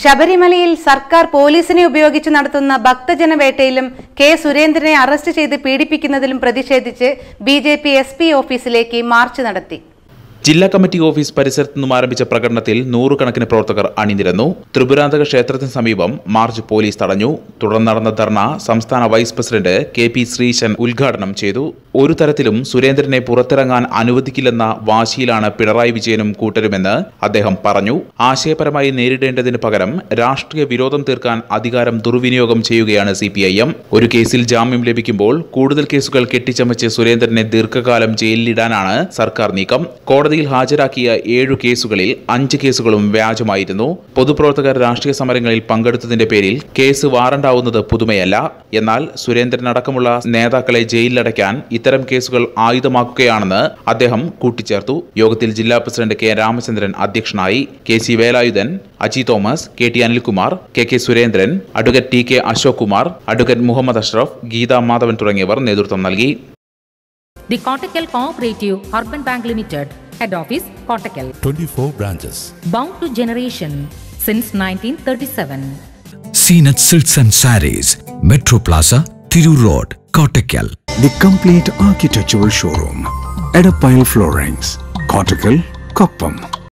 ശബരിമലയിൽ സർക്കാർ പോലീസിനെ ഉപയോഗിച്ച് നടത്തുന്ന ഭക്തജനവേട്ടയിലും കെ സുരേന്ദ്രനെ അറസ്റ്റ് ചെയ്ത് പീഡിപ്പിക്കുന്നതിലും പ്രതിഷേധിച്ച് B J P S P ഓഫീസിലേക്ക് മാർച്ച് നടത്തി ജില്ലാ കമ്മിറ്റി ഓഫീസ് പരിസരത്തു നിന്നും ആരംഭിച്ച പ്രകടനത്തിൽ നൂറുകണക്കിന് പ്രവർത്തകർ അണിനിരന്നു ത്രിപുരാന്തക ക്ഷേത്രത്തിന് സമീപം മാർച്ച് പോലീസ് തടഞ്ഞു തുടർന്ന് നടന്ന ധർണ സംസ്ഥാന vice president K P Sreesan ഉദ്ഘാടനം ചെയ്തു ഒരു തരത്തിലും സുരേന്ദ്രനെ പുറത്തിറങ്ങാൻ അനുവദിക്കില്ലെന്ന വാശിയിലാണ് പിണറായി വിജയനും കൂട്ടരുമെന്ന് അദ്ദേഹം പറഞ്ഞു ആശയപരമായി നേരിടേണ്ടതിന് പകരം രാഷ്ട്രീയ വിരോധം തീർക്കാൻ അധികാരം ദുർവിനിയോഗം ചെയ്യുകയാണ് സി ഒരു കേസിൽ ജാമ്യം ലഭിക്കുമ്പോൾ കൂടുതൽ കേസുകൾ കെട്ടിച്ചമച്ച് സുരേന്ദ്രനെ ദീർഘകാലം ജയിലിലിടാനാണ് സർക്കാർ നീക്കം കോടതിയിൽ ഹാജരാക്കിയ ഏഴു കേസുകളിൽ അഞ്ച് കേസുകളും വ്യാജമായിരുന്നു പൊതുപ്രവർത്തകർ രാഷ്ട്രീയ സമരങ്ങളിൽ പങ്കെടുത്തതിന്റെ പേരിൽ കേസ് വാറണ്ടാവുന്നത് പുതുമയല്ല എന്നാൽ സുരേന്ദ്രൻ അടക്കമുള്ള നേതാക്കളെ ജയിലിലടയ്ക്കാൻ ഇത്തരം കേസുകൾ ആയുധമാക്കുകയാണെന്ന് അദ്ദേഹം കൂട്ടിച്ചേർത്തു യോഗത്തിൽ ജില്ലാ പ്രസിഡന്റ് കെ രാമചന്ദ്രൻ അധ്യക്ഷനായി K C Velayudhan Aji Thomas K T Anilkumar K K Surendran advocate T K Ashok Kumar advocate Muhammad Ashraf Geetha Madhavan തുടങ്ങിയവർ നേതൃത്വം നൽകി The Kottakkal Cooperative Urban Bank Limited, Head Office, Kottakkal. 24 branches. Bound to generation since 1937. Seenat Silks and Saris, Metro Plaza, Thiru Road, Kottakkal. The complete architectural showroom. Edapile Floorings. Cortical, Koppam.